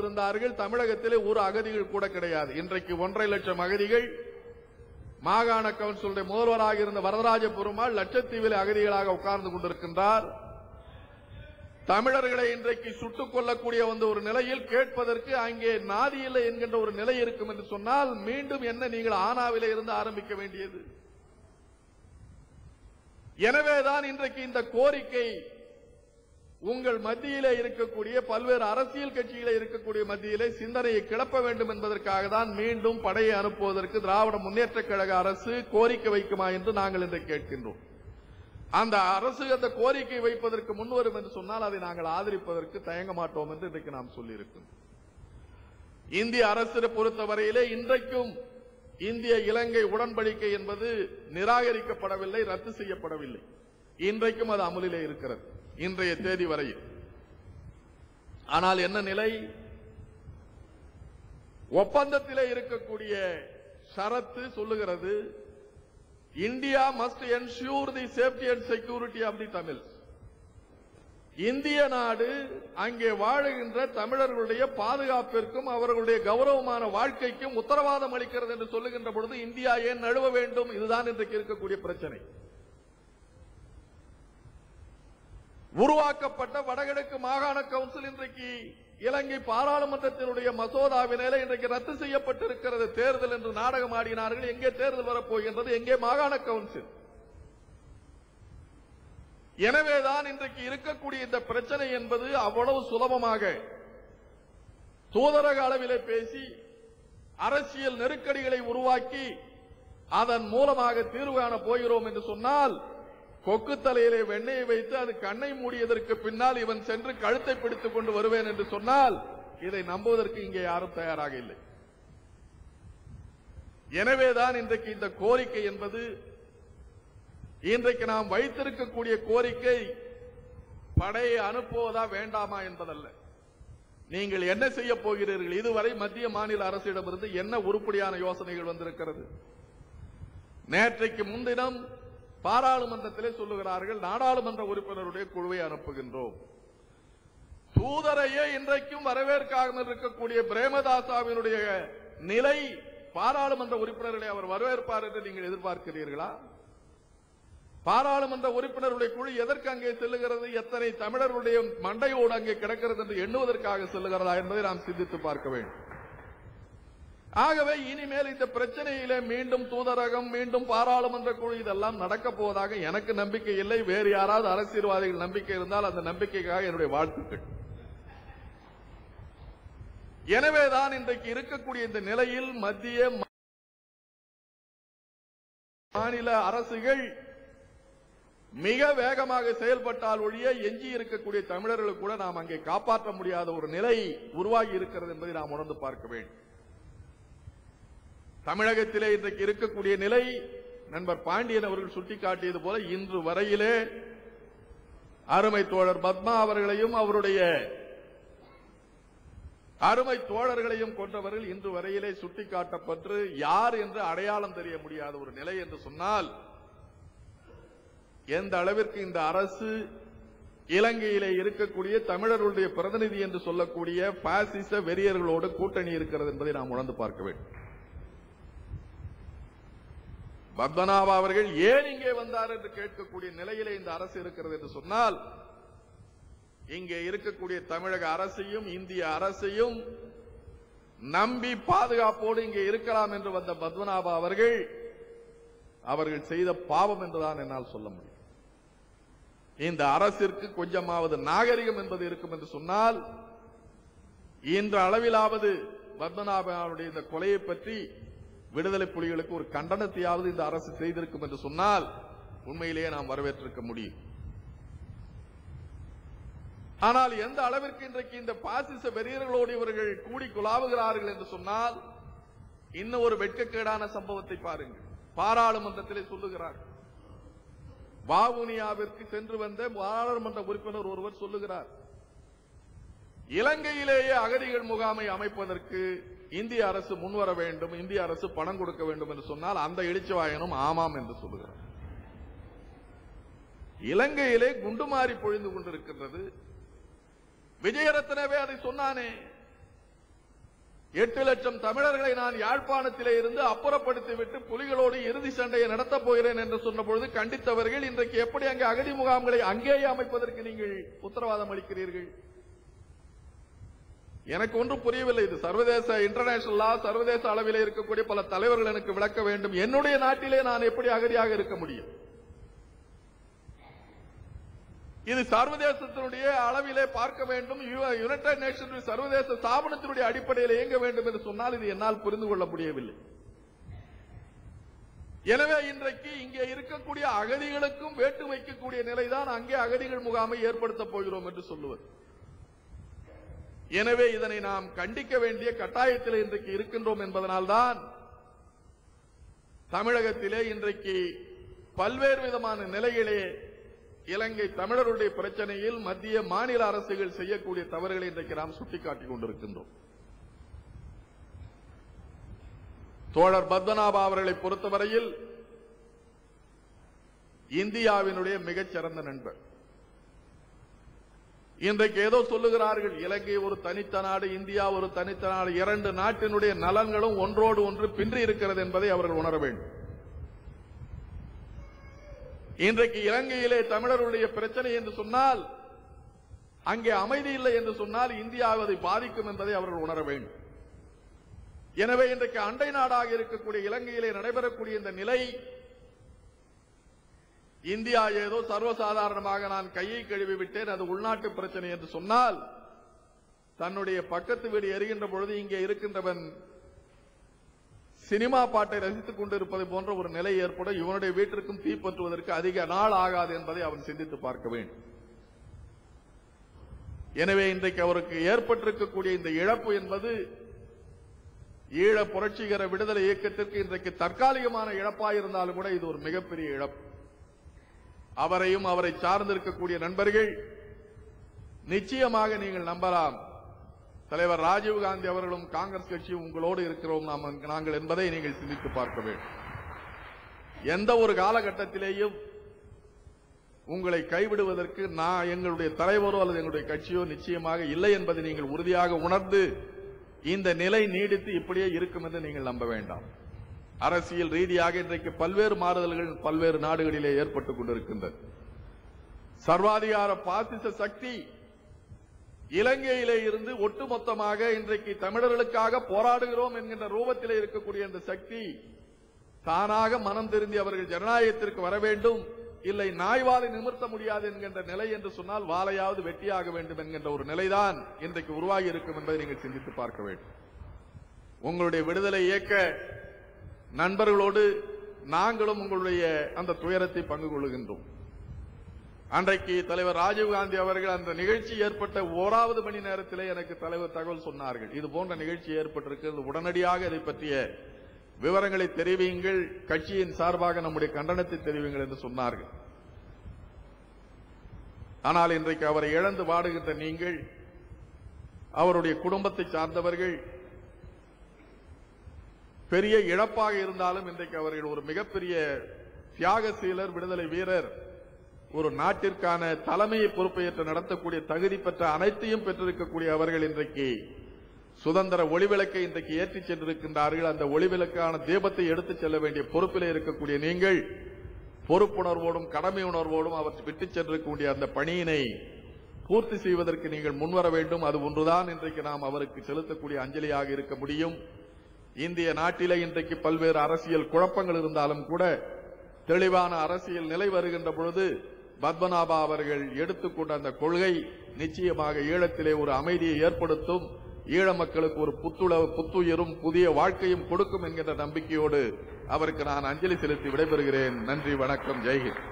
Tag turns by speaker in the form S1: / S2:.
S1: இருந்தார்கள் தமிழகத்திலே ஒரு அகதிகள் கூட கிடையாது இன்றைக்கு ஒன்றரை லட்சம் அகதிகள் மாகாண கவுன்சிலுடைய முதல்வராக இருந்த வரதராஜ பெருமாள் லட்சத்தீவில் அகதிகளாக உட்கார்ந்து கொண்டிருக்கின்றார் தமிழர்களை இன்றைக்கு சுட்டுக் கொல்லக்கூடிய வந்த ஒரு நிலையில் கேட்பதற்கு அங்கே நாதி இல்லை என்கின்ற ஒரு நிலை இருக்கும் என்று சொன்னால் மீண்டும் என்ன நீங்கள் ஆனாவிலே இருந்து ஆரம்பிக்க வேண்டியது எனவேதான் இன்றைக்கு இந்த கோரிக்கை உங்கள் மத்தியிலே இருக்கக்கூடிய பல்வேறு அரசியல் கட்சியிலே இருக்கக்கூடிய மத்தியிலே சிந்தனையை கிளப்ப வேண்டும் என்பதற்காக தான் மீண்டும் படையை அனுப்புவதற்கு திராவிட முன்னேற்றக் கழக அரசு கோரிக்கை வைக்குமா என்று நாங்கள் இன்று கேட்கின்றோம் அந்த அரசு அந்த கோரிக்கை வைப்பதற்கு முன்வரும் என்று சொன்னால் அதை நாங்கள் ஆதரிப்பதற்கு தயங்க மாட்டோம் என்று இன்றைக்கு நாம் சொல்லியிருக்கிறோம் இந்திய அரசு பொறுத்தவரையிலே இன்றைக்கும் இந்திய இலங்கை உடன்படிக்கை என்பது நிராகரிக்கப்படவில்லை ரத்து செய்யப்படவில்லை இன்றைக்கும் அது அமலிலே இருக்கிறது இன்றைய தேதி வரையில் ஆனால் என்ன நிலை ஒப்பந்தத்திலே இருக்கக்கூடிய ஷரத்து சொல்லுகிறது India must ensure the safety and security of the Tamils இந்திய நாடு அங்கே வாழுகின்ற தமிழர்களுடைய பாதுகாப்பிற்கும் அவர்களுடைய கௌரவமான வாழ்க்கைக்கும் உத்தரவாதம் அளிக்கிறது என்று சொல்லுகின்ற பொழுது இந்தியா ஏன் நழுவ வேண்டும் இதுதான் இன்றைக்கு இருக்கக்கூடிய பிரச்சனை உருவாக்கப்பட்ட வடகிழக்கு மாகாண கவுன்சில் இன்றைக்கு இலங்கை பாராளுமன்றத்தினுடைய மசோதாவினால இன்றைக்கு ரத்து செய்யப்பட்டிருக்கிறது தேர்தல் என்று நாடகம் ஆடினார்கள் எங்கே தேர்தல் வரப்போகின்றது எங்கே மாகாண கவுன்சில் எனவேதான் இன்றைக்கு இருக்கக்கூடிய இந்த பிரச்சனை என்பது அவ்வளவு சுலபமாக தூதரக அளவிலே பேசி அரசியல் நெருக்கடிகளை உருவாக்கி அதன் மூலமாக தீர்வு காண போகிறோம் என்று சொன்னால் கொக்கு தலையிலே வெண்ணெயை வைத்து அது கண்ணை மூடியதற்கு பின்னால் இவன் சென்று கழுத்தை பிடித்துக் கொண்டு வருவேன் என்று சொன்னால் இதை நம்புவதற்கு இங்கே யாரும் தயாராக இல்லை எனவேதான் இன்றைக்கு இந்த கோரிக்கை என்பது இன்றைக்கு நாம் வைத்திருக்கக்கூடிய கோரிக்கை படையை அனுப்புவதா வேண்டாமா என்பதல்ல நீங்கள் என்ன செய்ய போகிறீர்கள் இதுவரை மத்திய மாநில அரசிடமிருந்து என்ன உருப்படியான யோசனைகள் வந்திருக்கிறது நேற்றைக்கு முன்தினம் பாராளுமன்றத்திலே சொல்லுகிறார்கள் நாடாளுமன்ற உறுப்பினருடைய குழுவை அனுப்புகின்றோம் தூதரையே இன்றைக்கும் வரவேற்காமல் இருக்கக்கூடிய பிரேமதாசாவினுடைய நிலை பாராளுமன்ற உறுப்பினர்களை அவர் வரவேற்பார் என்று நீங்கள் எதிர்பார்க்கிறீர்களா பாராளுமன்ற உறுப்பினருடைய குழு எதற்கு அங்கே செல்லுகிறது எத்தனை தமிழர்களுடைய மண்டையோடு அங்கே கிடக்கிறது என்று எண்ணுவதற்காக செல்லுகிறதா என்பதை நாம் சிந்தித்து பார்க்க வேண்டும் ஆகவே இனிமேல் இந்த பிரச்சனையிலே மீண்டும் தூதரகம் மீண்டும் பாராளுமன்ற குழு இதெல்லாம் நடக்க போவதாக எனக்கு நம்பிக்கை இல்லை வேறு யாராவது அரசியல்வாதிகள் நம்பிக்கை இருந்தால் அந்த நம்பிக்கைக்காக என்னுடைய வாழ்த்துக்கள் எனவேதான் இன்றைக்கு இருக்கக்கூடிய இந்த நிலையில் மத்திய மாநில அரசுகள் மிக வேகமாக செயல்பட்டால் ஒழிய எஞ்சி இருக்கக்கூடிய தமிழர்களை கூட நாம் அங்கே காப்பாற்ற முடியாத ஒரு நிலை உருவாகி இருக்கிறது என்பதை நாம் உணர்ந்து பார்க்க வேண்டும் தமிழகத்திலே இன்றைக்கு இருக்கக்கூடிய நிலை நண்பர் பாண்டியன் அவர்கள் சுட்டிக்காட்டியது போல இன்று வரையிலே அருமை தோழர் பத்மா அவர்களையும் அவருடைய அருமை தோழர்களையும் கொண்டவர்கள் இன்று வரையிலே சுட்டிக்காட்டப்பட்டு யார் என்று அடையாளம் தெரிய முடியாத ஒரு நிலை என்று சொன்னால் எந்த அளவிற்கு இந்த அரசு இலங்கையிலே இருக்கக்கூடிய தமிழர்களுடைய பிரதிநிதி என்று சொல்லக்கூடிய பாசிச வெறியர்களோடு கூட்டணி இருக்கிறது என்பதை நாம் உணர்ந்து பார்க்க வேண்டும் பத்மநாபா அவர்கள் ஏன் இங்கே வந்தார் என்று கேட்கக்கூடிய நிலையிலே இந்த அரசு இருக்கிறது என்று சொன்னால் இங்கே இருக்கக்கூடிய தமிழக அரசையும் இந்திய அரசையும் நம்பி பாதுகாப்போடு இங்கே இருக்கலாம் என்று வந்த பத்மநாபா அவர்கள் அவர்கள் செய்த பாவம் என்றுதான் என்னால் சொல்ல முடியும் இந்த அரசிற்கு கொஞ்சமாவது நாகரிகம் என்பது இருக்கும் என்று சொன்னால் இன்று அளவிலாவது பத்மநாபனுடைய இந்த கொலையை பற்றி விடுதலை புலிகளுக்கு ஒரு கண்டனத்தையாவது இந்த அரசு செய்திருக்கும் என்று சொன்னால் உண்மையிலேயே நாம் வரவேற்றிருக்க முடியும் ஆனால் எந்த அளவிற்கு இன்றைக்கு இந்த பாசிச வெறியர்களோடு இவர்கள் கூடி குலாவுகிறார்கள் என்று சொன்னால் இன்னும் ஒரு வெட்கக்கேடான சம்பவத்தை பாருங்கள் பாராளுமன்றத்திலே சொல்லுகிறார்கள் வாவுனியாவிற்கு சென்று வந்த பாராளுமன்ற உறுப்பினர் ஒருவர் சொல்லுகிறார் இலங்கையிலேயே அகதிகள் முகாமை அமைப்பதற்கு இந்திய அரசு முன்வர வேண்டும் இந்திய அரசு பணம் கொடுக்க வேண்டும் என்று சொன்னால் அந்த எழுச்சிவாயனும் ஆமாம் என்று சொல்லுகிறார் இலங்கையிலே குண்டுமாறி பொழிந்து கொண்டிருக்கின்றது விஜயரத்னவே அதை சொன்னானே எட்டு லட்சம் தமிழர்களை நான் யாழ்ப்பாணத்திலே இருந்து அப்புறப்படுத்திவிட்டு புலிகளோடு இறுதி சண்டையை நடத்தப் போகிறேன் என்று சொன்னபொழுது கண்டித்தவர்கள் இன்றைக்கு எப்படி அங்கே அகதி முகாம்களை அங்கேயே அமைப்பதற்கு நீங்கள் உத்தரவாதம் அளிக்கிறீர்கள் எனக்கு ஒன்றும் புரியவில்லை இது சர்வதேச இன்டர்நேஷனல் லா சர்வதேச அளவிலே இருக்கக்கூடிய பல தலைவர்கள் எனக்கு விளக்க வேண்டும் என்னுடைய நாட்டிலே நான் எப்படி அகதியாக இருக்க முடியும் இது சர்வதேசத்தினுடைய அளவிலே பார்க்க வேண்டும் யு- யுனைடெட் நேஷன் சர்வதேச ஸ்தாபனத்தினுடைய அடிப்படையில் இயங்க வேண்டும் என்று சொன்னால் இது என்னால் புரிந்து கொள்ள முடியவில்லை எனவே இன்றைக்கு இங்கே இருக்கக்கூடிய அகதிகளுக்கும் வேட்டு வைக்கக்கூடிய நிலைதான் அங்கே அகதிகள் முகாமை ஏற்படுத்தப் போகிறோம் என்று சொல்லுவது எனவே இதனை நாம் கண்டிக்க வேண்டிய கட்டாயத்தில் இன்றைக்கு இருக்கின்றோம் என்பதனால்தான் தமிழகத்திலே இன்றைக்கு பல்வேறு விதமான நிலையிலே இலங்கை தமிழருடைய பிரச்சனையில் மத்திய மாநில அரசுகள் செய்யக்கூடிய தவறுகளை இன்றைக்கு நாம் சுட்டிக்காட்டிக் கொண்டிருக்கின்றோம் தோழர் பத்மநாபா அவர்களை பொறுத்தவரையில் இந்தியாவினுடைய மிகச்சிறந்த நண்பர் இன்றைக்கு ஏதோ சொல்லுகிறார்கள் இலங்கை ஒரு தனித்த நாடு இந்தியா ஒரு தனித்த நாடு இரண்டு நாட்டினுடைய நலன்களும் ஒன்றோடு ஒன்று பின்றி இருக்கிறது என்பதை அவர்கள் உணர வேண்டும் இன்றைக்கு இலங்கையிலே தமிழருடைய பிரச்சனை என்று சொன்னால் அங்கே அமைதி இல்லை என்று சொன்னால் இந்தியா அதை பாதிக்கும் என்பதை அவர்கள் உணர வேண்டும் எனவே இன்றைக்கு அண்டை நாடாக இருக்கக்கூடிய இலங்கையிலே நடைபெறக்கூடிய இந்த நிலை இந்தியா ஏதோ சர்வசாதாரணமாக நான் கையை கழுவி விட்டேன் அது உள்நாட்டு பிரச்சனை என்று சொன்னால் தன்னுடைய பக்கத்து வீடு எரிகின்ற பொழுது இங்கே இருக்கின்றவன் சினிமா பாட்டை ரசித்துக் கொண்டிருப்பது போன்ற ஒரு நிலை ஏற்படும் இவனுடைய வீட்டிற்கும் தீப்பற்றுவதற்கு அதிக நாள் ஆகாது என்பதை அவன் சிந்தித்து பார்க்க வேண்டும் எனவே இன்றைக்கு அவருக்கு ஏற்பட்டிருக்கக்கூடிய இந்த இழப்பு என்பது ஈழ புரட்சிகர விடுதலை இயக்கத்திற்கு இன்றைக்கு தற்காலிகமான இழப்பாயிருந்தாலும் கூட இது ஒரு மிகப்பெரிய இழப்பு அவரையும் அவரை சார்ந்திருக்கக்கூடிய நண்பர்கள் நிச்சயமாக நீங்கள் நம்பலாம் தலைவர் ராஜீவ் காந்தி அவர்களும் காங்கிரஸ் கட்சியும் உங்களோடு இருக்கிறோம் நாம் நாங்கள் என்பதை நீங்கள் சிந்தித்து பார்க்க வேண்டும் எந்த ஒரு காலகட்டத்திலேயும் உங்களை கைவிடுவதற்கு நான் எங்களுடைய தலைவரோ அல்லது எங்களுடைய கட்சியோ நிச்சயமாக இல்லை என்பதை நீங்கள் உறுதியாக உணர்ந்து இந்த நிலை நீடித்து இப்படியே இருக்கும் என்று நீங்கள் நம்ப வேண்டாம் அரசியல் ரீதியாக இன்றைக்கு பல்வேறு மாறுதல்கள் பல்வேறு நாடுகளிலே ஏற்பட்டுக் கொண்டிருக்கின்றது சர்வாதிகார பாசிச சக்தி இலங்கையிலே இருந்து ஒட்டுமொத்தமாக இன்றைக்கு தமிழர்களுக்காக போராடுகிறோம் என்கின்ற ரூபத்திலே இருக்கக்கூடிய இந்த சக்தி தானாக மனம் திருந்தி அவர்கள் ஜனநாயகத்திற்கு வர வேண்டும் இல்லை நாய்வாலை நிமிர்த்த முடியாது என்கின்ற நிலை என்று சொன்னால் வாளையாவது வெட்டியாக வேண்டும் என்கின்ற ஒரு நிலைதான் இன்றைக்கு உருவாகி இருக்கும் என்பதை நீங்கள் சிந்தித்து பார்க்க வேண்டும் உங்களுடைய விடுதலை இயக்க நண்பர்களோடு நாங்களும் உங்களுடைய அந்த துயரத்தை பங்கு கொள்கின்றோம் அன்றைக்கு தலைவர் ராஜீவ்காந்தி அவர்கள் அந்த நிகழ்ச்சி ஏற்பட்ட ஓராவது மணி நேரத்திலே எனக்கு தலைவர் தகவல் சொன்னார்கள் இது போன்ற நிகழ்ச்சி ஏற்பட்டிருக்கிறது உடனடியாக இதை பற்றிய விவரங்களை தெரிவியுங்கள் கட்சியின் சார்பாக நம்முடைய கண்டனத்தை தெரிவியுங்கள் என்று சொன்னார்கள் ஆனால் இன்றைக்கு அவரை இழந்து வாடுகின்ற நீங்கள் அவருடைய குடும்பத்தை சார்ந்தவர்கள் பெரிய இழப்பாக இருந்தாலும் இன்றைக்கு அவர்கள் ஒரு மிகப்பெரிய தியாகசீலர் விடுதலை வீரர் ஒரு நாட்டிற்கான தலைமையை பொறுப்பேற்று நடத்தக்கூடிய தகுதி பெற்ற அனைத்தையும் பெற்றிருக்கக்கூடிய அவர்கள் இன்றைக்கு சுதந்திர ஒளிவிளக்கை இன்றைக்கு ஏற்றிச் சென்றிருக்கின்றார்கள் அந்த ஒளிவிளக்கான தீபத்தை எடுத்துச் செல்ல வேண்டிய பொறுப்பிலே இருக்கக்கூடிய நீங்கள் பொறுப்புணர்வோடும் கடமை உணர்வோடும் அவர் விட்டுச் சென்றிருக்கக்கூடிய அந்த பணியினை பூர்த்தி செய்வதற்கு நீங்கள் முன்வர வேண்டும் அது ஒன்றுதான் இன்றைக்கு நாம் அவருக்கு செலுத்தக்கூடிய அஞ்சலியாக இருக்க முடியும் இந்திய நாட்டிலே இன்றைக்கு பல்வேறு அரசியல் குழப்பங்கள் இருந்தாலும் கூட தெளிவான அரசியல் நிலை வருகின்ற பொழுது பத்மநாபா அவர்கள் எடுத்துக்கொண்ட அந்த கொள்கை நிச்சயமாக ஈழத்திலே ஒரு அமைதியை ஏற்படுத்தும் ஈழ மக்களுக்கு ஒரு புத்துள புத்துயிரும் புதிய வாழ்க்கையும் கொடுக்கும் என்கின்ற நம்பிக்கையோடு அவருக்கு நான் அஞ்சலி செலுத்தி விடைபெறுகிறேன் நன்றி வணக்கம் ஜெய்ஹிந்த்